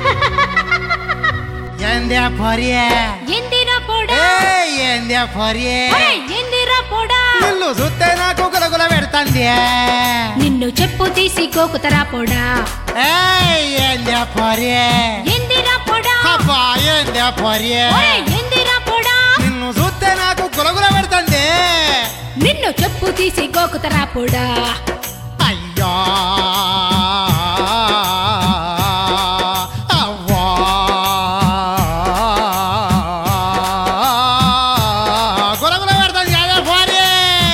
ఏందే పొరియే ఎందిరా పోడా ఏయ్, ఏందే పొరియే ఒరేయ్, ఎందిరా పోడా నిన్ను చూస్తే నాకు గులగుల పెడతాంది నిన్ను చెప్పు తీసి గోకుతరా పోడా ఏయ్, ఏందే పొరియే ఎందిరా పోడా అబ్బా ఏందే పొరియే ఒరేయ్, ఎందిరా పోడా నిన్ను చూస్తే నాకు గులగుల పెడతాంది నిన్ను చెప్పు తీసి గోకుతరా పోడా అయ్యా అవ్వా గులగుల పెడతాంది అదే పొరియే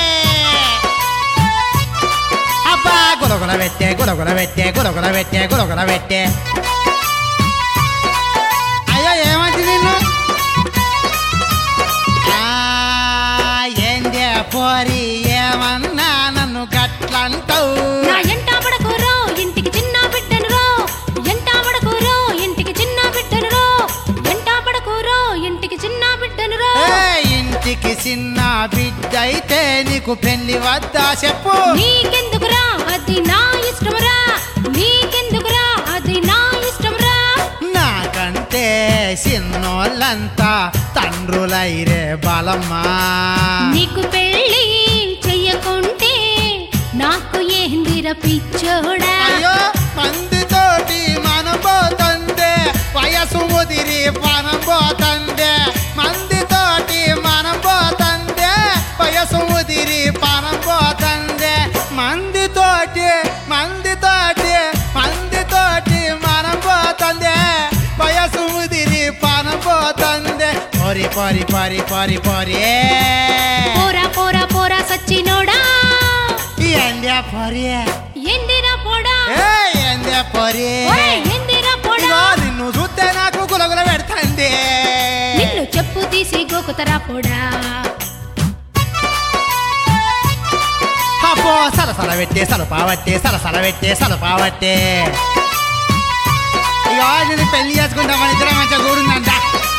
అబ్బా గులగుల పెట్టే గులగుల పెట్టే గులగుల పెట్టే గులగుల పెట్టే అయ్యో ఏమంది నిన్ను ఆ, ఏందే పోరి ఏమన్నా నన్ను గట్లంటావు నా ఎంట పడకూరో ఇంటికి చిన్న బిడ్డను రో ఎంట పడకూరో ఇంటికి చిన్న బిడ్డను రో ఎంట పడకూరో ఇంటికి చిన్న బిడ్డను రో ఏ, ఇంటికి చిన్న బిడ్డ అయితే నీకు పెళ్లి వద్దా చెప్పు నీకెందుకురా అది నా ఇష్టమురా నీకెందుకురా అది నా ఇష్టమురా నాకంటే చిన్నోళ్ళంతా తండ్రులైరే బలమ్మా నీకు పెళ్ళి చెయ్యకుంటే నాకు ఏందిర పిచ్చోడా అయ్యో మందితోటి మనం పోతందే వయసు ముదిరి మనం పోతందే మందితోటి మనం పోతందే వయసు ముదిరి పనం పోతందే మందితోటి మందితోటి మందితోటి మనం పోతందే వయసు ముదిరి పనం పోతందే పొరి పొరి పొరి పొరి పొరి పోరా పోరా పోరా సచ్చినోడా ఎందే పొరి ఎందిరా పోడా ఏ ఎందే పొరి ఒరేయ్, ఎందిరా పోడా ఇదిగో నిన్ను చూస్తే నాకు గులగుల పెడతాంది నిన్ను చెప్పు తీసి గోకుతరా పోడా అబ్బో సలసల పెట్టే సలపావట్టే సలసల పెట్టే సలపావట్టే ఇక నేను పెళ్లి చేసుకుంటామని ఇద్దరం మంచిగా కూడుందంట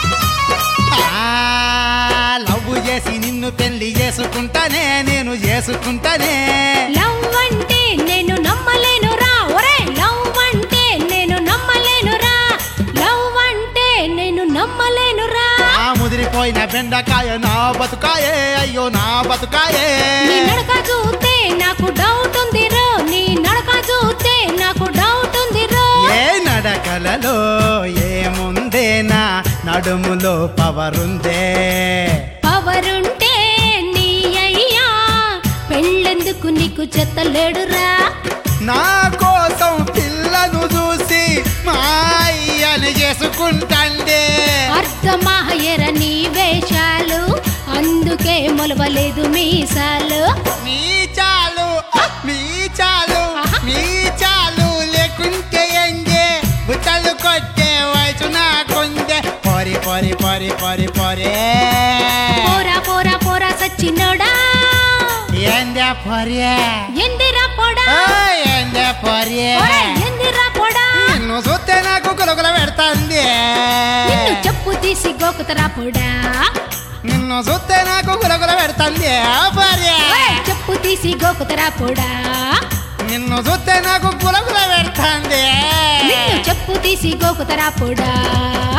లవ్ చేసి నిన్ను పెళ్లి చేసుకుంటానే నేను చేసుకుంటానే లవ్ అంటే నేను నమ్మలేనురా ఒరే లవ్ అంటే నేను నమ్మలేనురా లవ్ అంటే నేను నమ్మలేనురా ఆ ముదిరిపోయిన బెండకాయ నా బతుకాయే అయ్యో నా బతుకాయే నీ నడక చూస్తే నాకు డౌట్ ఉందిరో నీ నడక చూస్తే నాకు డౌట్ ఉందిరో ఏ నడకలలో ఏముందేనా నడుములో పవరుందే పవరుంటే నీ అయ్యా పెళ్ళెందుకు నీకు చెత్తలేడురా నా కోసం పిల్లను చూసి మా అయ్యని చేసుకుంటాండే అర్ధమాహయర నీ వేషాలు అందుకే మొలవలేదు మీసాలు మీ చాలు మీ చాలు మీ చాలు లేకుంటే ఎంగే బుట్టలు కొట్టే వయసు నాకుందే పొరి పొరి పొరి పొరి పొరే పోరా పోరా పోరా సచ్చినోడా ఏందే పొరే ఎందిరా పోడా ఏందే పొరే ఒరే, ఎందిరా పోడా నిన్ను చూస్తే నాకు గులగుల పెడతాంది నిన్ను చెప్పు తీసి గోకుతరా పోడా నిన్ను చూస్తే నాకు గులగుల పెడతాంది భార్య ఒరే, చెప్పు తీసి గోకుతరా పోడా నిన్ను చూస్తే నాకు గులగుల పెడతాంది నిన్ను చెప్పు తీసి గోకుతరా పోడా